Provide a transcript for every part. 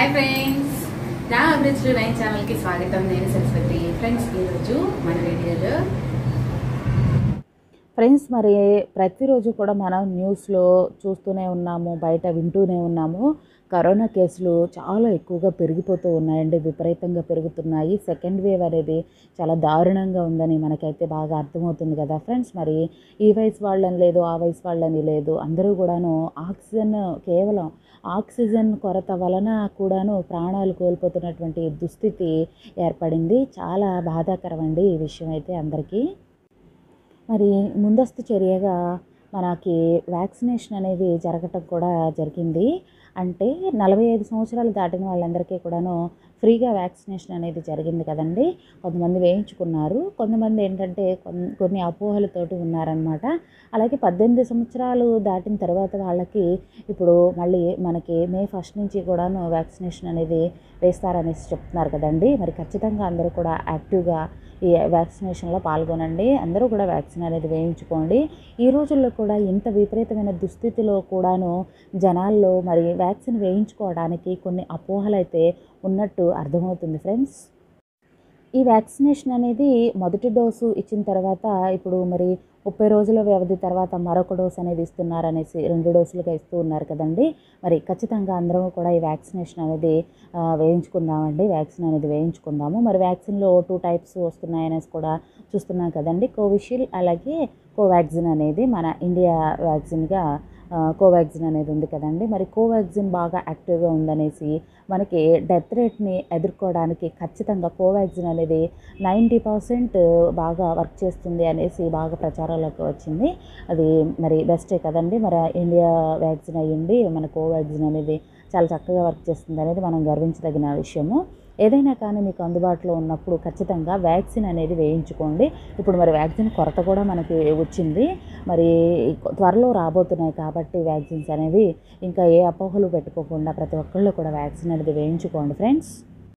hi friends నా అభిరుచులు nine ఛానల్కి స్వాగతం నేను సరస్వతి ఫ్రెండ్స్ ఈరోజు మన వీడియోలో ఫ్రెండ్స్ మరి ప్రతిరోజు కూడా మనం న్యూస్లో చూస్తూనే ఉన్నాము బయట వింటూనే ఉన్నాము కరోనా కేసులు చాలా ఎక్కువగా పెరిగిపోతూ ఉన్నాయండి విపరీతంగా పెరుగుతున్నాయి సెకండ్ వేవ్ అనేది చాలా దారుణంగా ఉందని మనకైతే బాగా అర్థమవుతుంది కదా ఫ్రెండ్స్ మరి ఈ వయసు వాళ్ళని లేదు ఆ వయసు వాళ్ళని లేదు అందరూ కూడాను ఆక్సిజన్ కేవలం ఆక్సిజన్ కొరత వలన కూడాను ప్రాణాలు కోల్పోతున్నటువంటి దుస్థితి ఏర్పడింది చాలా బాధాకరం అండి ఈ విషయం అయితే అందరికీ మరి ముందస్తు చర్యగా మనకి వ్యాక్సినేషన్ అనేది జరగటం కూడా జరిగింది అంటే నలభై ఐదు సంవత్సరాలు దాటిన వాళ్ళందరికీ కూడాను ఫ్రీగా వ్యాక్సినేషన్ అనేది జరిగింది కదండి కొంతమంది వేయించుకున్నారు కొంతమంది ఏంటంటే కొన్- కొన్ని అపోహలతోటి ఉన్నారనమాట అలాగే పద్దెనిమిది సంవత్సరాలు దాటిన తర్వాత వాళ్ళకి ఇప్పుడు మళ్ళీ మనకి మే ఫస్ట్ నుంచి కూడాను వ్యాక్సినేషన్ అనేది వేస్తారనేసి చెప్తున్నారు కదండి మరి ఖచ్చితంగా అందరూ కూడా యాక్టివ్గా ఈ వ్యాక్సినేషన్లో పాల్గొనండి అందరూ కూడా వ్యాక్సిన్ అనేది వేయించుకోండి ఈ రోజుల్లో కూడా ఇంత విపరీతమైన దుస్థితిలో కూడాను జనాల్లో మరి వ్యాక్సిన్ వేయించుకోవడానికి కొన్ని అపోహలు అయితే ఉన్నట్టు అర్థమవుతుంది ఫ్రెండ్స్ ఈ వ్యాక్సినేషన్ అనేది మొదటి డోసు ఇచ్చిన తర్వాత ఇప్పుడు మరి ముప్పై రోజుల వ్యవధి తర్వాత మరొక డోస్ అనేది ఇస్తున్నారనేసి రెండు డోసులుగా ఇస్తూ ఉన్నారు కదండి మరి ఖచ్చితంగా అందరం కూడా ఈ వ్యాక్సినేషన్ అనేది ఆ, వేయించుకుందామండి వ్యాక్సిన్ అనేది వేయించుకుందాము మరి వ్యాక్సిన్లో టూ టైప్స్ వస్తున్నాయనేసి కూడా చూస్తున్నాం కదండి కోవిషీల్డ్ అలాగే కోవాక్సిన్ అనేది మన ఇండియా వ్యాక్సిన్గా ఆ, కోవాక్సిన్ అనేది ఉంది కదండి మరి కోవాక్సిన్ బాగా యాక్టివ్గా ఉందనేసి మనకి డెత్ రేట్ని ఎదుర్కోవడానికి ఖచ్చితంగా కోవాక్సిన్ అనేది నైంటీ పర్సెంట్ బాగా వర్క్ చేస్తుంది అనేసి బాగా ప్రచారంలోకి వచ్చింది అది మరి బెస్టే కదండి మరి ఇండియా వ్యాక్సిన్ అయ్యింది మన కోవాక్సిన్ అనేది చాలా చక్కగా వర్క్ చేస్తుంది అనేది మనం గర్వించదగిన విషయము ఏదైనా కానీ మీకు అందుబాటులో ఉన్నప్పుడు ఖచ్చితంగా వ్యాక్సిన్ అనేది వేయించుకోండి ఇప్పుడు మరి వ్యాక్సిన్ కొరత కూడా మనకి వచ్చింది మరి త్వరలో రాబోతున్నాయి కాబట్టి వ్యాక్సిన్స్ అనేవి ఇంకా ఏ అపోహలు పెట్టుకోకుండా ప్రతి ఒక్కళ్ళు కూడా వ్యాక్సిన్ అనేది వేయించుకోండి ఫ్రెండ్స్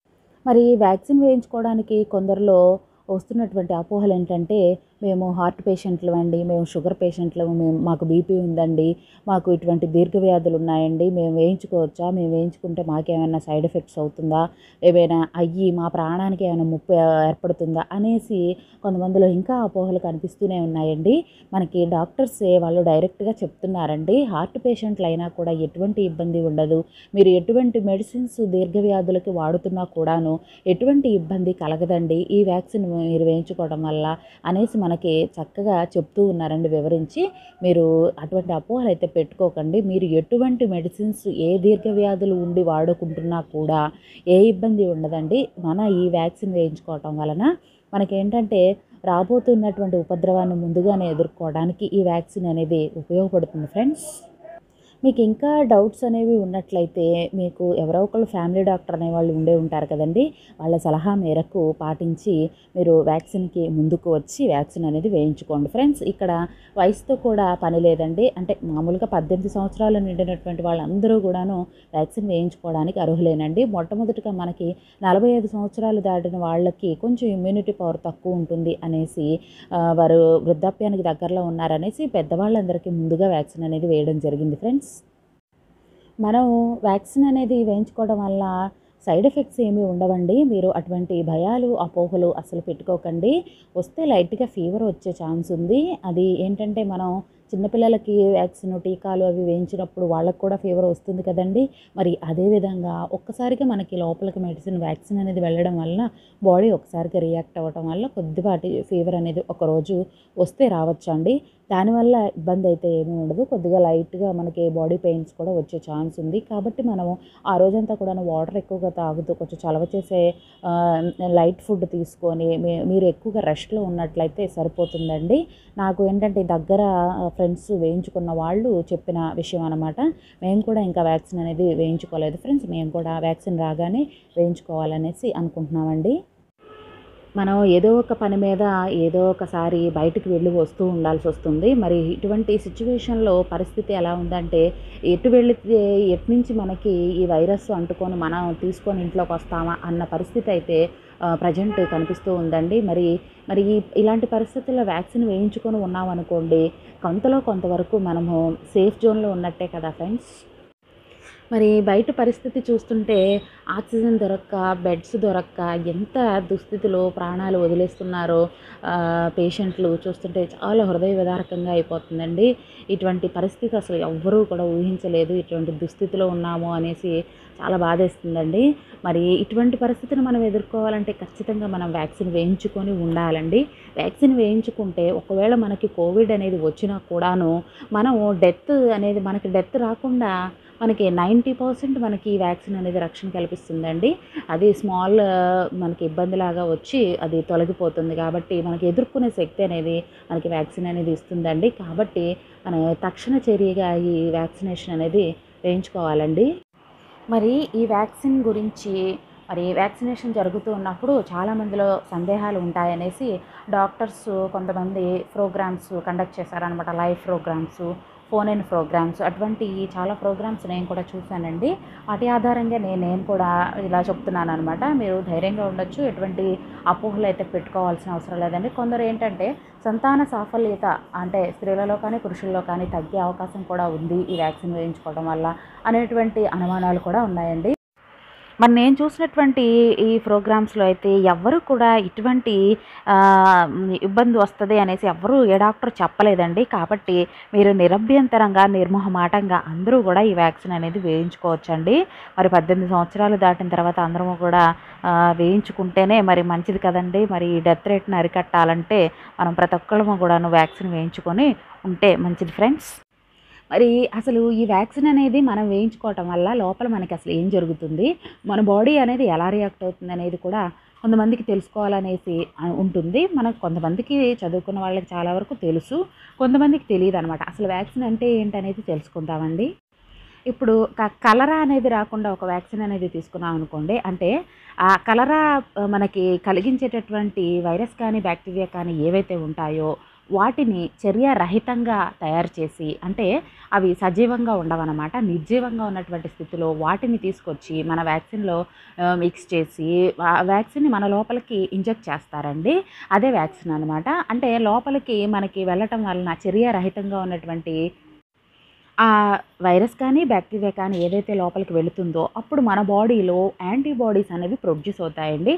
మరి వ్యాక్సిన్ వేయించుకోవడానికి కొందరిలో వస్తున్నటువంటి అపోహలు ఏంటంటే మేము హార్ట్ పేషెంట్లు అండి మేము షుగర్ పేషెంట్లు మేము మాకు బీపీ ఉందండి మాకు ఇటువంటి దీర్ఘవ్యాధులు ఉన్నాయండి మేము వేయించుకోవచ్చా మేము వేయించుకుంటే మాకేమైనా సైడ్ ఎఫెక్ట్స్ అవుతుందా ఏమైనా అయ్యి మా ప్రాణానికి ఏమైనా ముప్పు ఏర్పడుతుందా అనేసి కొంతమందిలో ఇంకా అపోహలు కనిపిస్తూనే ఉన్నాయండి మనకి డాక్టర్స్ వాళ్ళు డైరెక్ట్గా చెప్తున్నారండి హార్ట్ పేషెంట్లు అయినా కూడా ఎటువంటి ఇబ్బంది ఉండదు మీరు ఎటువంటి మెడిసిన్స్ దీర్ఘవ్యాధులకి వాడుతున్నా కూడాను ఎటువంటి ఇబ్బంది కలగదండి ఈ వ్యాక్సిన్ మీరు వేయించుకోవడం వల్ల అనేసి మనకి చక్కగా చెప్తూ ఉన్నారండి వివరించి మీరు అటువంటి అపోహలు అయితే పెట్టుకోకండి మీరు ఎటువంటి మెడిసిన్స్ ఏ దీర్ఘవ్యాధులు ఉండి వాడుకుంటున్నా కూడా ఏ ఇబ్బంది ఉండదండి మన ఈ వ్యాక్సిన్ వేయించుకోవటం వలన మనకేంటంటే రాబోతున్నటువంటి ఉపద్రవాన్ని ముందుగానే ఎదుర్కోవడానికి ఈ వ్యాక్సిన్ అనేది ఉపయోగపడుతుంది ఫ్రెండ్స్ మీకు ఇంకా డౌట్స్ అనేవి ఉన్నట్లయితే మీకు ఎవరో ఒకళ్ళు ఫ్యామిలీ డాక్టర్ అనే వాళ్ళు ఉండే ఉంటారు కదండి వాళ్ళ సలహా మేరకు పాటించి మీరు వ్యాక్సిన్కి ముందుకు వచ్చి వ్యాక్సిన్ అనేది వేయించుకోండి ఫ్రెండ్స్ ఇక్కడ వయసుతో కూడా పని లేదండి అంటే మామూలుగా పద్దెనిమిది సంవత్సరాలు నిండినటువంటి వాళ్ళందరూ కూడాను వ్యాక్సిన్ వేయించుకోవడానికి అర్హులేనండి మొట్టమొదటిగా మనకి నలభై ఐదు సంవత్సరాలు దాటిన వాళ్ళకి కొంచెం ఇమ్యూనిటీ పవర్ తక్కువ ఉంటుంది అనేసి ఆ, వారు వృద్ధాప్యానికి దగ్గరలో ఉన్నారనేసి పెద్దవాళ్ళందరికీ ముందుగా వ్యాక్సిన్ అనేది వేయడం జరిగింది ఫ్రెండ్స్ మనం వ్యాక్సిన్ అనేది వేయించుకోవడం వల్ల సైడ్ ఎఫెక్ట్స్ ఏమీ ఉండవండి మీరు అటువంటి భయాలు అపోహలు అసలు పెట్టుకోకండి వస్తే లైట్గా ఫీవర్ వచ్చే ఛాన్స్ ఉంది అది ఏంటంటే మనం చిన్నపిల్లలకి వ్యాక్సిన్ టీకాలు అవి వేయించినప్పుడు వాళ్ళకు కూడా ఫీవర్ వస్తుంది కదండి మరి అదేవిధంగా ఒక్కసారిగా మనకి లోపలికి మెడిసిన్ వ్యాక్సిన్ అనేది వెళ్ళడం వల్ల బాడీ ఒకసారిగా రియాక్ట్ అవ్వటం వల్ల కొద్దిపాటి ఫీవర్ అనేది ఒకరోజు వస్తే రావచ్చండి దానివల్ల ఇబ్బంది అయితే ఏమీ ఉండదు కొద్దిగా లైట్గా మనకి బాడీ పెయిన్స్ కూడా వచ్చే ఛాన్స్ ఉంది కాబట్టి మనము ఆ రోజంతా కూడా వాటర్ ఎక్కువగా తాగుతూ కొంచెం చలవ చేసే ఆ, లైట్ ఫుడ్ తీసుకొని మీ- మీరు ఎక్కువగా రెస్ట్లో ఉన్నట్లయితే సరిపోతుందండి నాకు ఏంటంటే దగ్గర ఫ్రెండ్స్ వేయించుకున్న వాళ్ళు చెప్పిన విషయం అనమాట మేము కూడా ఇంకా వ్యాక్సిన్ అనేది వేయించుకోలేదు ఫ్రెండ్స్ మేము కూడా వ్యాక్సిన్ రాగానే వేయించుకోవాలనేసి అనుకుంటున్నామండి మనం ఏదో ఒక పని మీద ఏదో ఒకసారి బయటికి వెళ్ళి వస్తూ ఉండాల్సి వస్తుంది మరి ఇటువంటి సిచ్యువేషన్లో పరిస్థితి ఎలా ఉందంటే ఎటు వెళితే ఎటు నుంచి మనకి ఈ వైరస్ అంటుకొని మనం తీసుకొని ఇంట్లోకి వస్తామా అన్న పరిస్థితి అయితే ప్రజెంట్ కనిపిస్తూ ఉందండి మరి మరి ఈ- ఇలాంటి పరిస్థితుల్లో వ్యాక్సిన్ వేయించుకొని ఉన్నామనుకోండి కొంతలో కొంతవరకు మనము సేఫ్ జోన్లో ఉన్నట్టే కదా ఫ్రెండ్స్ మరి బయట పరిస్థితి చూస్తుంటే ఆక్సిజన్ దొరక్క బెడ్స్ దొరక్క ఎంత దుస్థితిలో ప్రాణాలు వదిలేస్తున్నారో ఆ, పేషెంట్లు చూస్తుంటే చాలా హృదయ విదారకంగా అయిపోతుందండి ఇటువంటి పరిస్థితి అసలు ఎవ్వరూ కూడా ఊహించలేదు ఇటువంటి దుస్థితిలో ఉన్నాము అనేసి చాలా బాధేస్తుందండి మరి ఇటువంటి పరిస్థితిని మనం ఎదుర్కోవాలంటే ఖచ్చితంగా మనం వ్యాక్సిన్ వేయించుకొని ఉండాలండి వ్యాక్సిన్ వేయించుకుంటే ఒకవేళ మనకి కోవిడ్ అనేది వచ్చినా కూడాను మనం డెత్ అనేది మనకి డెత్ రాకుండా మనకి నైంటీ పర్సెంట్ మనకి ఈ వ్యాక్సిన్ అనేది రక్షణ కల్పిస్తుందండి అది స్మాల్ మనకి ఇబ్బందిలాగా వచ్చి అది తొలగిపోతుంది కాబట్టి మనకి ఎదుర్కొనే శక్తి అనేది మనకి వ్యాక్సిన్ అనేది ఇస్తుందండి కాబట్టి మన తక్షణ చర్యగా ఈ వ్యాక్సినేషన్ అనేది వేయించుకోవాలండి మరి ఈ వ్యాక్సిన్ గురించి మరి వ్యాక్సినేషన్ జరుగుతూ ఉన్నప్పుడు చాలామందిలో సందేహాలు ఉంటాయనేసి డాక్టర్స్ కొంతమంది ప్రోగ్రామ్స్ కండక్ట్ చేశారనమాట live programmes phone in programmes అటువంటి చాలా ప్రోగ్రామ్స్ నేను కూడా చూశానండి వాటి ఆధారంగా నేను నేను కూడా ఇలా చెప్తున్నాను అనమాట మీరు ధైర్యంగా ఉండొచ్చు ఎటువంటి అపోహలు అయితే పెట్టుకోవాల్సిన అవసరం లేదండి కొందరు ఏంటంటే సంతాన సాఫల్యత అంటే స్త్రీలలో కానీ పురుషుల్లో కానీ తగ్గే అవకాశం కూడా ఉంది ఈ వ్యాక్సిన్ వేయించుకోవడం వల్ల అనేటువంటి అనుమానాలు కూడా ఉన్నాయండి మరి నేను చూసినటువంటి ఈ ప్రోగ్రామ్స్లో అయితే ఎవ్వరు కూడా ఇటువంటి ఆ, ఇబ్బంది వస్తుంది అనేసి ఎవ్వరూ ఏ డాక్టర్ చెప్పలేదండి కాబట్టి మీరు నిరభ్యంతరంగా నిర్మోహమాటంగా అందరూ కూడా ఈ వ్యాక్సిన్ అనేది వేయించుకోవచ్చండి మరి పద్దెనిమిది సంవత్సరాలు దాటిన తర్వాత అందరము కూడా ఆ, వేయించుకుంటేనే మరి మంచిది కదండి మరి ఈ డెత్ రేట్ని అరికట్టాలంటే మనం ప్రతి ఒక్కళ్ళము కూడాను వ్యాక్సిన్ వేయించుకొని ఉంటే మంచిది ఫ్రెండ్స్ మరి అసలు ఈ వ్యాక్సిన్ అనేది మనం వేయించుకోవటం వల్ల లోపల మనకి అసలు ఏం జరుగుతుంది మన బాడీ అనేది ఎలా రియాక్ట్ అవుతుంది అనేది కూడా కొంతమందికి తెలుసుకోవాలనేసి ఆ, ఉంటుంది మనకు కొంతమందికి చదువుకున్న వాళ్ళకి చాలా వరకు తెలుసు కొంతమందికి తెలియదు అనమాట అసలు వ్యాక్సిన్ అంటే ఏంటనేది తెలుసుకుందామండి ఇప్పుడు క- కలరా అనేది రాకుండా ఒక వ్యాక్సిన్ అనేది తీసుకున్నాం అనుకోండి అంటే ఆ కలరా ఆ, మనకి కలిగించేటటువంటి వైరస్ కానీ బ్యాక్టీరియా కానీ ఏవైతే ఉంటాయో వాటిని చర్యరహితంగా తయారు చేసి అంటే అవి సజీవంగా ఉండవన్నమాట నిర్జీవంగా ఉన్నటువంటి స్థితిలో వాటిని తీసుకొచ్చి మన వ్యాక్సిన్లో ఆ, మిక్స్ చేసి ఆ వ్యాక్సిన్ని మన లోపలికి ఇంజెక్ట్ చేస్తారండి అదే వ్యాక్సిన్ అనమాట అంటే లోపలికి మనకి వెళ్ళటం వలన చర్యరహితంగా ఉన్నటువంటి ఆ వైరస్ కానీ బ్యాక్టీరియా కానీ ఏదైతే లోపలికి వెళుతుందో అప్పుడు మన బాడీలో యాంటీబాడీస్ అనేవి ప్రొడ్యూస్ అవుతాయండి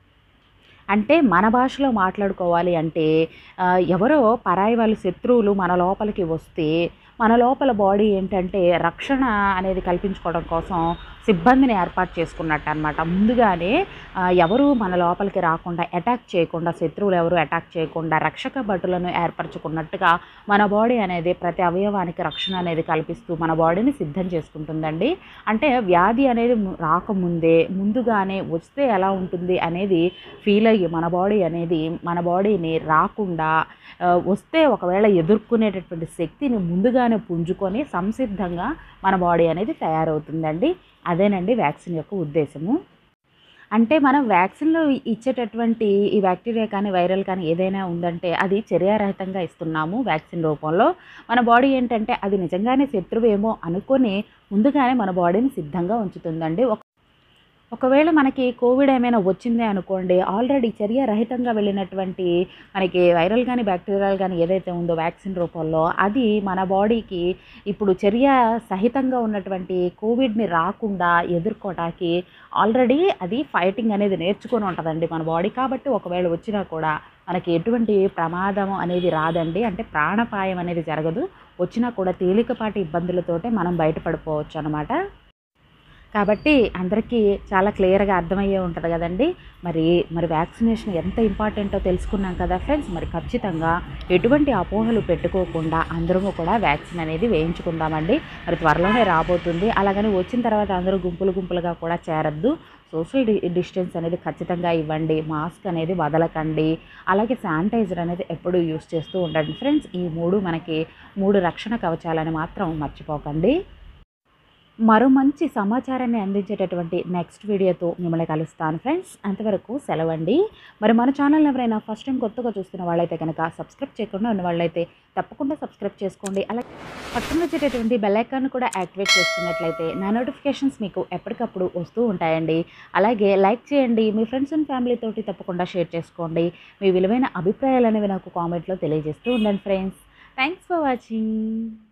అంటే మన భాషలో మాట్లాడుకోవాలి అంటే ఆ, ఎవరో పరాయి వాళ్ళు శత్రువులు మన లోపలికి వస్తే మన లోపల బాడీ ఏంటంటే రక్షణ అనేది కల్పించుకోవడం కోసం సిబ్బందిని ఏర్పాటు చేసుకున్నట్టు అనమాట ముందుగానే ఆ, ఎవరు మన లోపలికి రాకుండా అటాక్ చేయకుండా శత్రువులు ఎవరు అటాక్ చేయకుండా రక్షక భటులను ఏర్పరచుకున్నట్టుగా మన బాడీ అనేది ప్రతి అవయవానికి రక్షణ అనేది కల్పిస్తూ మన బాడీని సిద్ధం చేసుకుంటుందండి అంటే వ్యాధి అనేది ము- రాకముందే ముందుగానే వస్తే ఎలా ఉంటుంది అనేది ఫీల్ అయ్యి మన బాడీ అనేది మన బాడీని రాకుండా ఆ, వస్తే ఒకవేళ ఎదుర్కొనేటటువంటి శక్తిని ముందుగానే పుంజుకొని సంసిద్ధంగా మన బాడీ అనేది తయారవుతుందండి అదేనండి వ్యాక్సిన్ యొక్క ఉద్దేశము అంటే మనం వ్యాక్సిన్లో ఇచ్చేటటువంటి ఈ బ్యాక్టీరియా కానీ వైరల్ కానీ ఏదైనా ఉందంటే అది చర్యారహితంగా ఇస్తున్నాము వ్యాక్సిన్ రూపంలో మన బాడీ ఏంటంటే అది నిజంగానే శత్రువేమో అనుకొని ముందుగానే మన బాడీని సిద్ధంగా ఉంచుతుందండి ఒక ఒకవేళ మనకి కోవిడ్ ఏమైనా వచ్చిందే అనుకోండి ఆల్రెడీ చర్యరహితంగా వెళ్ళినటువంటి మనకి వైరల్ కానీ బ్యాక్టీరియల్ కానీ ఏదైతే ఉందో వ్యాక్సిన్ రూపంలో అది మన బాడీకి ఇప్పుడు చర్య సహితంగా ఉన్నటువంటి కోవిడ్ని రాకుండా ఎదుర్కోవటానికి ఆల్రెడీ అది ఫైటింగ్ అనేది నేర్చుకొని ఉంటుందండి మన బాడీ కాబట్టి ఒకవేళ వచ్చినా కూడా మనకి ఎటువంటి ప్రమాదం అనేది రాదండి అంటే ప్రాణపాయం అనేది జరగదు వచ్చినా కూడా తేలికపాటి ఇబ్బందులతోటే మనం బయటపడిపోవచ్చు అనమాట కాబట్టి అందరికీ చాలా క్లియర్గా అర్థమయ్యే ఉంటుంది కదండి మరి మరి వ్యాక్సినేషన్ ఎంత ఇంపార్టెంటో తెలుసుకున్నాం కదా ఫ్రెండ్స్ మరి ఖచ్చితంగా ఎటువంటి అపోహలు పెట్టుకోకుండా అందరము కూడా వ్యాక్సిన్ అనేది వేయించుకుందామండి మరి త్వరలోనే రాబోతుంది అలాగని వచ్చిన తర్వాత అందరూ గుంపులు గుంపులుగా కూడా చేరద్దు సోషల్ డి డిస్టెన్స్ అనేది ఖచ్చితంగా ఇవ్వండి మాస్క్ అనేది వదలకండి అలాగే శానిటైజర్ అనేది ఎప్పుడూ యూస్ చేస్తూ ఉండండి ఫ్రెండ్స్ ఈ మూడు మనకి మూడు రక్షణ కవచాలని మాత్రం మర్చిపోకండి మరో మంచి సమాచారాన్ని అందించేటటువంటి నెక్స్ట్ వీడియోతో మిమ్మల్ని కలుస్తాను ఫ్రెండ్స్ అంతవరకు సెలవండి మరి మన ఛానల్ ఎవరైనా ఫస్ట్ టైం కొత్తగా చూస్తున్న వాళ్ళైతే కనుక సబ్స్క్రైబ్ చేయకుండా ఉన్న వాళ్ళైతే తప్పకుండా సబ్స్క్రైబ్ చేసుకోండి అలాగే పక్కన వచ్చేటటువంటి బెల్ ఐకాన్ కూడా యాక్టివేట్ చేసుకున్నట్లయితే నా నోటిఫికేషన్స్ మీకు ఎప్పటికప్పుడు వస్తూ ఉంటాయండి అలాగే లైక్ చేయండి మీ ఫ్రెండ్స్ అండ్ ఫ్యామిలీ తోటి తప్పకుండా షేర్ చేసుకోండి మీ విలువైన అభిప్రాయాలు అనేవి నాకు కామెంట్లో తెలియజేస్తూ ఉండండి ఫ్రెండ్స్ థ్యాంక్స్ ఫర్ వాచింగ్